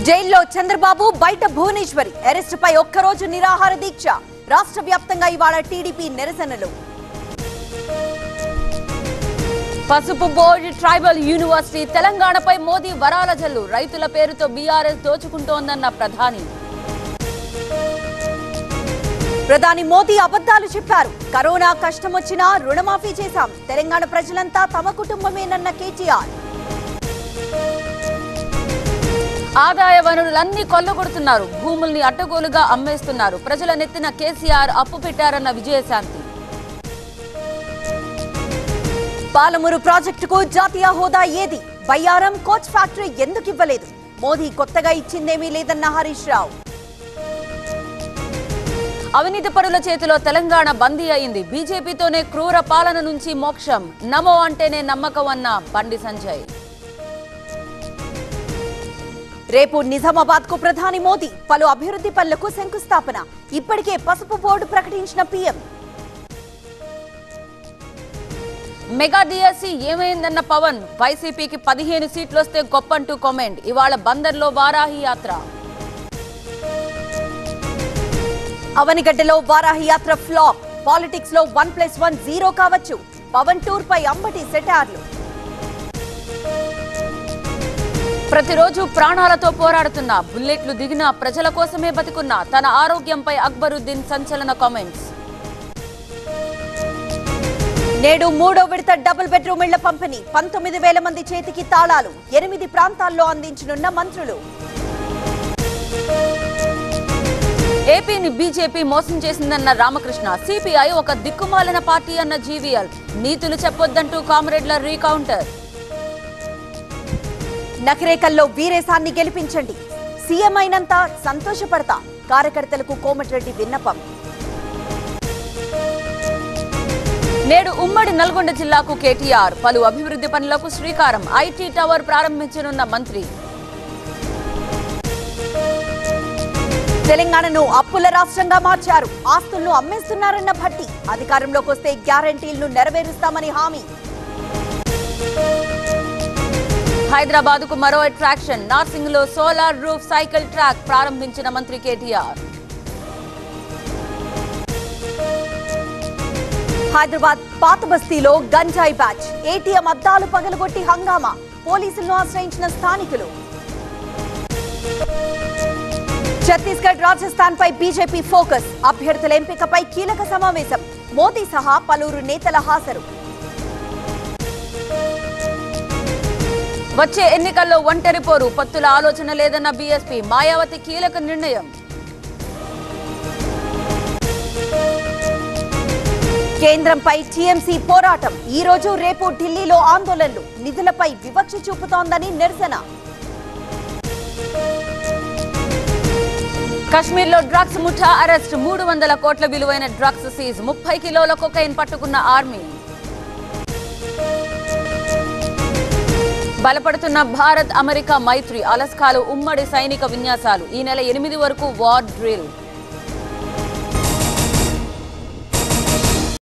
జైల్లో చంద్రబాబు బయట భువనేశ్వరి అరెస్టుపై ఒక్కరోజు నిరాహార దీక్ష రాష్ట్ర వ్యాప్తంగా ఇవాళ టీడీపీ నిరసనలు పసుపు బోర్డు ట్రైబల్ యూనివర్సిటీ తెలంగాణపై మోదీ వరాల జల్లు రైతుల పేరుతో బీఆర్ఎస్ దోచుకుంటోందన్న ప్రధాని ప్రధాని మోదీ అబద్ధాలు చెప్పారు కరోనా కష్టం వచ్చినా రుణమాఫీ చేశాం తెలంగాణ ప్రజలంతా తమ కుటుంబమేనన్న కేటీఆర్ ఆదాయ వనరులన్నీ కొల్లగొడుతున్నారు భూముల్ని అడ్డగోలుగా అమ్మేస్తున్నారు ప్రజల నెత్తిన కేసీఆర్ అప్పు పెట్టారన్న విజయశాంతి పాలమూరు ప్రాజెక్టుకు జాతీయ హోదా ఏది బయ్యారం కోచ్ ఫ్యాక్టరీ ఎందుకు ఇవ్వలేదు మోదీ కొత్తగా ఇచ్చిందేమీ లేదన్న హరీష్ రావు అవినీతి పరుల చేతిలో తెలంగాణ బందీ అయింది బీజేపీతోనే క్రూర పాలన నుంచి మోక్షం నమో అంటేనే నమ్మకం అన్న బండి సంజయ్ రేపు నిజామాబాద్ కు ప్రధాని మోదీ పలు అభివృద్ధి పనులకు శంకుస్థాపన ఇప్పటికే పసుపు బోర్డు ప్రకటించిన పీఎం మెగా డిఎస్సి ఏమైందన్న పవన్ వైసీపీకి పదిహేను సీట్లు వస్తే గొప్పంటూ కామెంట్ ఇవాళ బందర్లో వారాహి యాత్ర అవనిగడ్డలో వారాహి యాత్ర ఫ్లాప్ పాలిటిక్స్ లో వన్ ప్లస్ వన్ జీరో కావచ్చు పవన్ టూర్ పై అంబటి సెటార్లు ప్రతిరోజు ప్రాణాలతో పోరాడుతున్న బుల్లెట్లు దిగిన ప్రజల కోసమే బతికున్న తన ఆరోగ్యంపై అక్బరుద్దీన్ సంచలన కామెంట్స్ నేడు మూడో విడత డబుల్ బెడ్రూమ్ ఇళ్ల పంపిణీ పంతొమ్మిది వేల మంది చేతికి తాళాలు ఎనిమిది ప్రాంతాల్లో అందించనున్న మంత్రులు ఏపీని బీజేపీ మోసం చేసిందన్న రామకృష్ణ సిపిఐ ఒక దిక్కుమాలిన పార్టీ అన్న జీవీఎల్ నీతులు చెప్పొద్దంటూ కామ్రేడ్ల రీకౌంటర్ నకిరేకల్లో వీరేశాన్ని గెలిపించండి సీఎం అయినంత సంతోషపడతా కార్యకర్తలకు కోమటిరెడ్డి విన్నపం నేడు ఉమ్మడి నల్గొండ జిల్లాకు కేటీఆర్ పలు అభివృద్ధి పనులకు శ్రీకారం ఐటీ టవర్ ప్రారంభించనున్న మంత్రి తెలంగాణను అప్పుల రాష్ట్రంగా మార్చారు ఆస్తులను అమ్మేస్తున్నారన్న భట్టి అధికారంలోకి వస్తే గ్యారంటీలను నెరవేరుస్తామని హామీ హైదరాబాద్ కు మరో అట్రాక్షన్ నార్సింగ్ లో సోలార్ రూఫ్ సైకిల్ ట్రాక్ ప్రారంభించిన మంత్రి కేటీఆర్ హైదరాబాద్ పాత బస్తీలో గంజాయి బ్యాచ్ ఏటీఎం అద్దాలు పగలగొట్టి హంగామా పోలీసులను ఆశ్రయించిన స్థానికులు ఛత్తీస్గఢ్ రాజస్థాన్ పై బీజేపీ ఫోకస్ అభ్యర్థుల ఎంపికపై కీలక సమావేశం మోదీ సహా పలువురు నేతల హాజరు వచ్చే ఎన్నికల్లో ఒంటరి పోరు పత్తుల ఆలోచన లేదన్న బీఎస్పీ మాయావతి కీలక నిర్ణయం కేంద్రంపై టీఎంసీ పోరాటం ఈ రోజు రేపు ఢిల్లీలో ఆందోళనలు నిధులపై వివక్ష చూపుతోందని నిరసన కశ్మీర్లో డ్రగ్స్ ముఠా అరెస్ట్ మూడు వందల కోట్ల విలువైన డ్రగ్స్ సీజ్ ముప్పై కిలోల కొకైన్ పట్టుకున్న ఆర్మీ బలపడుతున్న భారత్ అమెరికా మైత్రి అలస్కాలు ఉమ్మడి సైనిక విన్యాసాలు ఈ నెల ఎనిమిది వరకు వార్ డ్రిల్